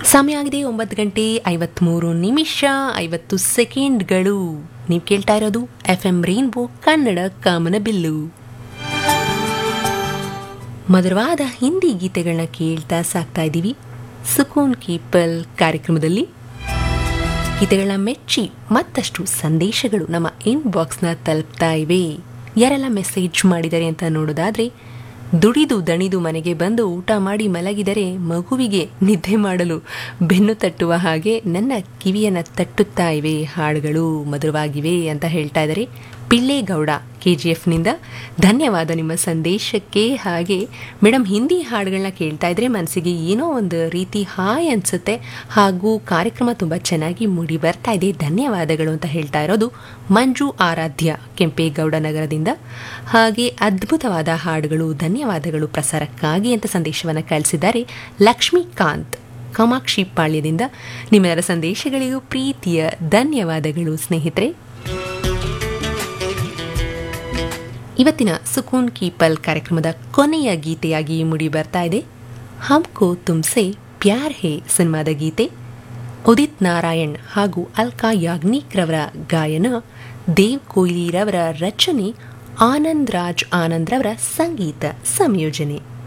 ಸಮಯ ಆಗಿದೆ ಒಂಬತ್ತು ಗಂಟೆ ಐವತ್ತ್ಮೂರು ನಿಮಿಷ ಐವತ್ತು ಸೆಕೆಂಡ್ಗಳು ನೀವು ಕೇಳ್ತಾ ಇರೋದು ಎಫ್ ಎಂ ರೈನ್ಬೋ ಕನ್ನಡ ಕಾಮನಬಿಲ್ಲು ಮಧುರವಾದ ಹಿಂದಿ ಗೀತೆಗಳನ್ನ ಕೇಳ್ತಾ ಸಾಕ್ತಾ ಇದ್ದೀವಿ ಸುಕೂನ್ ಕೀಪಲ್ ಕಾರ್ಯಕ್ರಮದಲ್ಲಿ ಗೀತೆಗಳನ್ನ ಮೆಚ್ಚಿ ಮತ್ತಷ್ಟು ಸಂದೇಶಗಳು ನಮ್ಮ ಇನ್ಬಾಕ್ಸ್ನ ತಲುಪ್ತಾ ಇವೆ ಯಾರೆಲ್ಲ ಮೆಸೇಜ್ ಮಾಡಿದ್ದಾರೆ ಅಂತ ನೋಡೋದಾದ್ರೆ ದುಡಿದು ದಣಿದು ಮನೆಗೆ ಬಂದು ಊಟ ಮಾಡಿ ಮಲಗಿದರೆ ಮಗುವಿಗೆ ನಿದ್ದೆ ಮಾಡಲು ಬೆನ್ನು ತಟ್ಟುವ ಹಾಗೆ ನನ್ನ ಕಿವಿಯನ್ನು ತಟ್ಟುತ್ತಾ ಇವೆ ಹಾಡುಗಳು ಮಧುರವಾಗಿವೆ ಅಂತ ಹೇಳ್ತಾ ಇದ್ದಾರೆ ಪಿಳ್ಳೇಗೌಡ ಕೆ ಜಿ ಎಫ್ನಿಂದ ಧನ್ಯವಾದ ನಿಮ್ಮ ಸಂದೇಶಕ್ಕೆ ಹಾಗೆ ಮೇಡಮ್ ಹಿಂದಿ ಹಾಡುಗಳನ್ನ ಕೇಳ್ತಾ ಇದ್ರೆ ಮನಸ್ಸಿಗೆ ಏನೋ ಒಂದು ರೀತಿ ಹಾಯ್ ಅನಿಸುತ್ತೆ ಹಾಗೂ ಕಾರ್ಯಕ್ರಮ ತುಂಬ ಚೆನ್ನಾಗಿ ಮೂಡಿ ಬರ್ತಾ ಇದೆ ಧನ್ಯವಾದಗಳು ಅಂತ ಹೇಳ್ತಾ ಇರೋದು ಮಂಜು ಆರಾಧ್ಯ ಕೆಂಪೇಗೌಡ ನಗರದಿಂದ ಹಾಗೆ ಅದ್ಭುತವಾದ ಹಾಡುಗಳು ಧನ್ಯವಾದಗಳು ಪ್ರಸಾರಕ್ಕಾಗಿ ಅಂತ ಸಂದೇಶವನ್ನು ಕಳಿಸಿದ್ದಾರೆ ಲಕ್ಷ್ಮೀಕಾಂತ್ ಕಾಮಾಕ್ಷಿ ಪಾಳ್ಯದಿಂದ ನಿಮ್ಮೆಲ್ಲರ ಸಂದೇಶಗಳಿಗೂ ಪ್ರೀತಿಯ ಧನ್ಯವಾದಗಳು ಸ್ನೇಹಿತರೆ ಇವತ್ತಿನ ಸುಕೂನ್ ಕೀಪಲ್ ಕಾರ್ಯಕ್ರಮದ ಕೊನೆಯ ಗೀತೆಯಾಗಿ ಮೂಡಿ ಬರ್ತಾ ಇದೆ ಹಮ್ಕೋ ತುಮ್ಸೆ ಪ್ಯಾರ್ ಹೇ ಸಿನಿಮಾದ ಗೀತೆ ಉದಿತ್ ನಾರಾಯಣ್ ಹಾಗೂ ಅಲ್ಕಾ ಯಾಗ್ನಿಕ್ ರವರ ಗಾಯನ ದೇವ್ ಕೊಹ್ಲಿರವರ ರಚನೆ ಆನಂದ್ ರಾಜ್ ಆನಂದ್ ರವರ ಸಂಗೀತ ಸಂಯೋಜನೆ